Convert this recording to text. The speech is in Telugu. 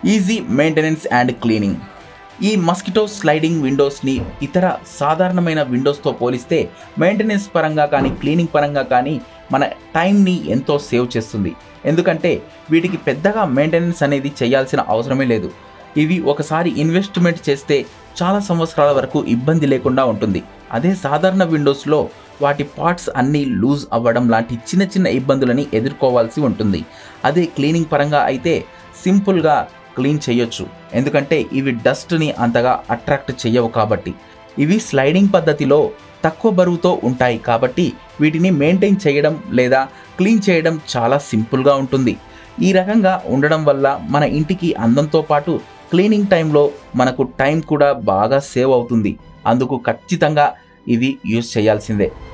ఈజీ మెయింటెనెన్స్ అండ్ క్లీనింగ్ ఈ మస్కిటో స్లైడింగ్ విండోస్ని ఇతర సాధారణమైన విండోస్తో పోలిస్తే మెయింటెనెన్స్ పరంగా కానీ క్లీనింగ్ పరంగా కానీ మన టైంని ఎంతో సేవ్ చేస్తుంది ఎందుకంటే వీటికి పెద్దగా మెయింటెనెన్స్ అనేది చేయాల్సిన అవసరమే లేదు ఇవి ఒకసారి ఇన్వెస్ట్మెంట్ చేస్తే చాలా సంవత్సరాల వరకు ఇబ్బంది లేకుండా ఉంటుంది అదే సాధారణ విండోస్లో వాటి పార్ట్స్ అన్నీ లూజ్ అవ్వడం లాంటి చిన్న చిన్న ఇబ్బందులని ఎదుర్కోవాల్సి ఉంటుంది అదే క్లీనింగ్ పరంగా అయితే సింపుల్గా క్లీన్ చేయొచ్చు ఎందుకంటే ఇవి డస్ట్ని అంతగా అట్రాక్ట్ చేయవు కాబట్టి ఇవి స్లైడింగ్ పద్ధతిలో తక్కువ బరువుతో ఉంటాయి కాబట్టి వీటిని మెయింటైన్ చేయడం లేదా క్లీన్ చేయడం చాలా సింపుల్గా ఉంటుంది ఈ రకంగా ఉండడం వల్ల మన ఇంటికి అందంతో పాటు క్లీనింగ్ టైంలో మనకు టైం కూడా బాగా సేవ్ అవుతుంది అందుకు ఖచ్చితంగా ఇవి యూజ్ చేయాల్సిందే